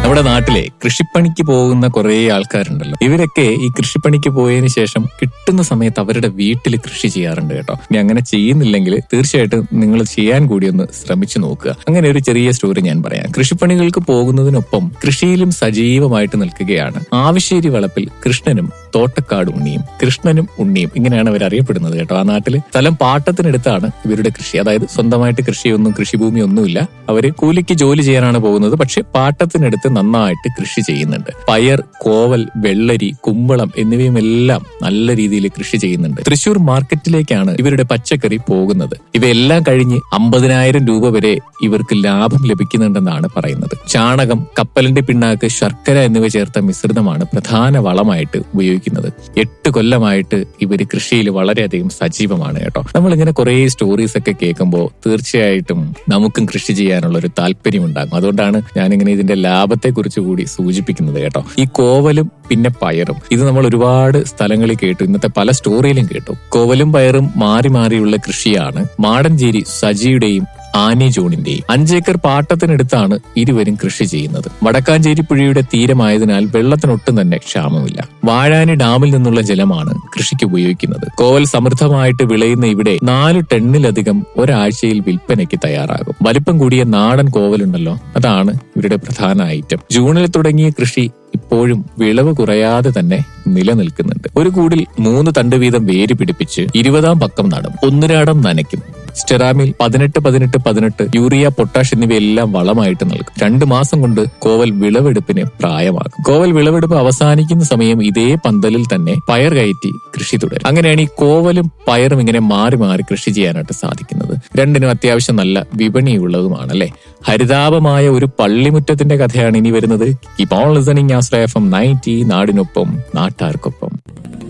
നമ്മുടെ നാട്ടിലെ കൃഷിപ്പണിക്ക് പോകുന്ന കുറെ ആൾക്കാരുണ്ടല്ലോ ഇവരൊക്കെ ഈ കൃഷിപ്പണിക്ക് പോയതിനു ശേഷം കിട്ടുന്ന സമയത്ത് അവരുടെ വീട്ടിൽ കൃഷി ചെയ്യാറുണ്ട് കേട്ടോ ഇനി അങ്ങനെ ചെയ്യുന്നില്ലെങ്കിൽ തീർച്ചയായിട്ടും നിങ്ങൾ ചെയ്യാൻ കൂടി ഒന്ന് ശ്രമിച്ചു നോക്കുക അങ്ങനെ ഒരു ചെറിയ സ്റ്റോറി ഞാൻ പറയാം കൃഷിപ്പണികൾക്ക് പോകുന്നതിനൊപ്പം കൃഷിയിലും സജീവമായിട്ട് നിൽക്കുകയാണ് ആവശ്ശേരി വളപ്പിൽ കൃഷ്ണനും തോട്ടക്കാട് ഉണ്ണിയും കൃഷ്ണനും ഉണ്ണിയും ഇങ്ങനെയാണ് അവർ അറിയപ്പെടുന്നത് കേട്ടോ ആ നാട്ടില് സ്ഥലം പാട്ടത്തിനടുത്താണ് ഇവരുടെ കൃഷി അതായത് സ്വന്തമായിട്ട് കൃഷിയൊന്നും കൃഷിഭൂമി ഒന്നുമില്ല അവര് കൂലിക്ക് ജോലി ചെയ്യാനാണ് പോകുന്നത് പക്ഷെ പാട്ടത്തിനടുത്ത് നന്നായിട്ട് കൃഷി ചെയ്യുന്നുണ്ട് പയർ കോവൽ വെള്ളരി കുമ്പളം എന്നിവയും എല്ലാം നല്ല രീതിയിൽ കൃഷി ചെയ്യുന്നുണ്ട് തൃശൂർ മാർക്കറ്റിലേക്കാണ് ഇവരുടെ പച്ചക്കറി പോകുന്നത് ഇവയെല്ലാം കഴിഞ്ഞ് അമ്പതിനായിരം രൂപ വരെ ഇവർക്ക് ലാഭം ലഭിക്കുന്നുണ്ടെന്നാണ് പറയുന്നത് ചാണകം കപ്പലിന്റെ പിണ്ണാക്ക് ശർക്കര എന്നിവ ചേർത്ത മിശ്രിതമാണ് പ്രധാന വളമായിട്ട് ഉപയോഗിക്കുന്നത് എട്ട് കൊല്ലമായിട്ട് ഇവര് കൃഷിയിൽ വളരെയധികം സജീവമാണ് കേട്ടോ നമ്മളിങ്ങനെ കുറെ സ്റ്റോറീസ് ഒക്കെ കേൾക്കുമ്പോൾ തീർച്ചയായിട്ടും നമുക്കും കൃഷി ചെയ്യാനുള്ള ഒരു താല്പര്യം ഉണ്ടാകും അതുകൊണ്ടാണ് ഞാനിങ്ങനെ ഇതിന്റെ ലാഭത്തെ കുറിച്ച് കൂടി സൂചിപ്പിക്കുന്നത് കേട്ടോ ഈ കോവലും പിന്നെ പയറും ഇത് നമ്മൾ ഒരുപാട് സ്ഥലങ്ങളിൽ കേട്ടു ഇന്നത്തെ പല സ്റ്റോറിയിലും കേട്ടു കോവലും പയറും മാറി മാറിയുള്ള കൃഷിയാണ് മാടഞ്ചേരി സജിയുടെയും ആനി ജോണിന്റെയും അഞ്ചേക്കർ പാട്ടത്തിനടുത്താണ് ഇരുവരും കൃഷി ചെയ്യുന്നത് വടക്കാഞ്ചേരി പുഴയുടെ തീരമായതിനാൽ വെള്ളത്തിനൊട്ടും തന്നെ ക്ഷാമമില്ല വാഴാനി ഡാമിൽ നിന്നുള്ള ജലമാണ് കൃഷിക്ക് ഉപയോഗിക്കുന്നത് കോവൽ സമൃദ്ധമായിട്ട് വിളയുന്ന ഇവിടെ നാല് ടണ്ണിലധികം ഒരാഴ്ചയിൽ വിൽപ്പനയ്ക്ക് തയ്യാറാകും വലിപ്പം കൂടിയ നാടൻ കോവലുണ്ടല്ലോ അതാണ് ഇവരുടെ പ്രധാന ഐറ്റം ജൂണിൽ തുടങ്ങിയ കൃഷി ഇപ്പോഴും വിളവ് കുറയാതെ തന്നെ നിലനിൽക്കുന്നുണ്ട് ഒരു കൂടിൽ മൂന്ന് തണ്ട് വീതം വേര് പിടിപ്പിച്ച് ഇരുപതാം പക്കം നടും ഒന്നിരാടം നനയ്ക്കും സ്റ്റെറാമിൽ പതിനെട്ട് പതിനെട്ട് പതിനെട്ട് യൂറിയ പൊട്ടാഷ് എന്നിവയെല്ലാം വളമായിട്ട് നൽകും രണ്ടു മാസം കൊണ്ട് കോവൽ വിളവെടുപ്പിന് പ്രായമാകും കോവൽ വിളവെടുപ്പ് അവസാനിക്കുന്ന സമയം ഇതേ പന്തലിൽ തന്നെ പയർ കയറ്റി കൃഷി തുടരും അങ്ങനെയാണ് ഈ കോവലും പയറും ഇങ്ങനെ മാറി മാറി കൃഷി ചെയ്യാനായിട്ട് സാധിക്കുന്നത് രണ്ടിനും അത്യാവശ്യം നല്ല വിപണിയുള്ളതുമാണ് അല്ലെ ഹരിതാപമായ ഒരു പള്ളിമുറ്റത്തിന്റെ കഥയാണ് ഇനി വരുന്നത് keep on listening Ashraya F M ninety നാടിനൊപ്പം നാട്ടാർക്കൊപ്പം